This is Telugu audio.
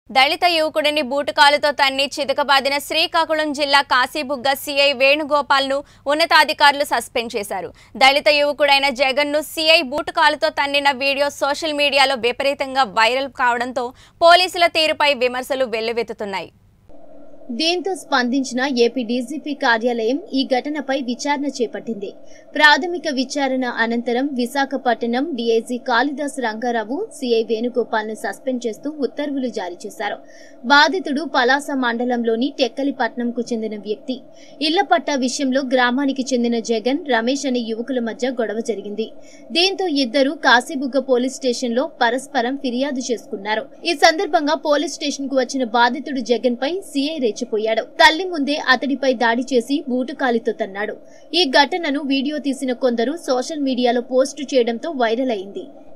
దళిత యువకుడిని బూటుకాలుతో తన్ని చితకబాదిన శ్రీకాకుళం జిల్లా కాశీబుగ్గ సీఐ వేణుగోపాల్ను ఉన్నతాధికారులు సస్పెండ్ చేశారు దళిత యువకుడైన జగన్ను సీఐ బూటుకాలుతో తన్నిన వీడియో సోషల్ మీడియాలో విపరీతంగా వైరల్ కావడంతో పోలీసుల తీరుపై విమర్శలు వెల్లువెత్తుతున్నాయి దీంతో స్పందించిన ఏపీ డీజీపీ కార్యాలయం ఈ ఘటనపై విచారణ చేపట్టింది ప్రాథమిక విచారణ అనంతరం విశాఖపట్నం డీఐజీ కాళిదాస్ రంగారావు సీఐ వేణుగోపాల్ ను సస్పెండ్ చేస్తూ ఉత్తర్వులు జారీ చేశారు బాధితుడు పలాస మండలంలోని టెక్కలిపట్నంకు చెందిన వ్యక్తి ఇళ్ల పట్టా విషయంలో గ్రామానికి చెందిన జగన్ రమేష్ అనే యువకుల మధ్య గొడవ జరిగింది దీంతో ఇద్దరు కాశీబుగ్గ పోలీస్ స్టేషన్ లో పరస్పరం ఫిర్యాదు చేసుకున్నారు ఈ సందర్భంగా పోలీస్ స్టేషన్ కు వచ్చిన బాధితుడు జగన్ పై సీఐ రెచ్చిపోయాడు తల్లి ముందే అతడిపై దాడి చేసి బూటుకాలితో తన్నాడు ఈ ఘటనను వీడియో తీసిన కొందరు సోషల్ మీడియాలో పోస్టు చేయడంతో వైరల్ అయింది